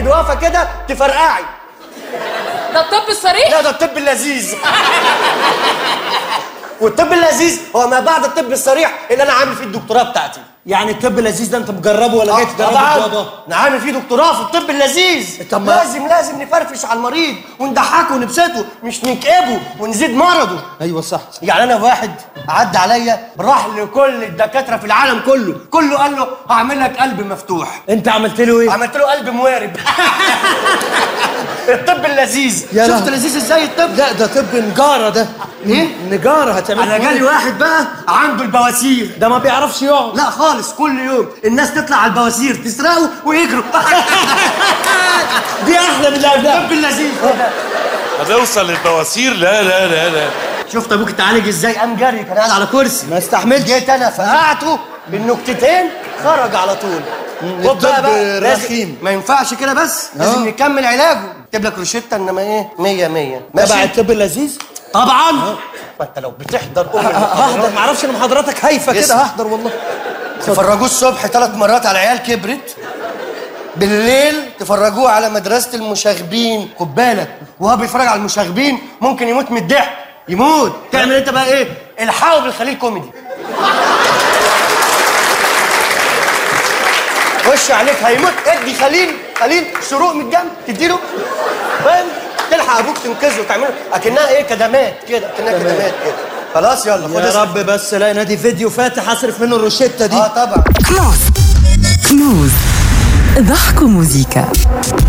تبقي واقفه كده تفرقعي ده الطب الصريح لا ده الطب اللذيذ والطب اللذيذ هو ما بعد الطب الصريح اللي انا عامل فيه الدكتوراه بتاعتي يعني الطب اللذيذ ده انت مجربه ولا جاي تجربه طبعا بابا انا عامل فيه دكتوراه في الطب اللذيذ طب ما- لازم لازم نفرفش على المريض ونضحكه ونبسطه مش نكئبه ونزيد مرضه ايوه صح يعني انا واحد عدى عليا راح لكل الدكاتره في العالم كله كله قال له هعمل لك قلب مفتوح انت عملت له ايه عملت له قلب موارب الطب اللذيذ يا شفت لهوي. لذيذ ازاي الطب لا ده طب نجاره ده ايه نجاره هتعمل انا جالي واحد بقى عنده البواسير ده ما بيعرفش يقعد لا خالص كل يوم الناس تطلع على البواسير تسرقه ويجروا دي احلى من اللي قبلها الطب اللذيذ ده هتوصل للبواسير لا لا لا لا شفت ابوك اتعالج ازاي قام جري كان قاعد على كرسي ما استحملش جيت انا فقعته بالنكتتين خرج على طول خد بقى الطب بقى لازم- رخيم. ما ينفعش كده بس لازم نكمل علاجه اكتب لك روشته انما ايه 100 100 تبع ماشي الطب اللذيذ طبعا ما انت لو بتحضر ام هحضر المحاضرات ما اعرفش ان محاضراتك هايفه كده اسمع. هحضر والله تفرجوه الصبح ثلاث مرات على عيال كبرت بالليل تفرجوه على مدرسة المشاغبين خد بالك وهو بيتفرج على المشاغبين ممكن يموت من الضحك يموت تعمل انت بقى ايه الحقه بالخليل كوميدي وش عليك هيموت ادي خليل خليل شروق من الجنب تديله فاهم تلحق ابوك تنقذه تعمله اكنها ايه كدمات كده اكنها كدمات كده خلاص يلا خد يا اسم. رب بس الاقي نادي فيديو فاتح اصرف منه الروشته دي اه طبعا كلوز كلوز ضحك مزيكا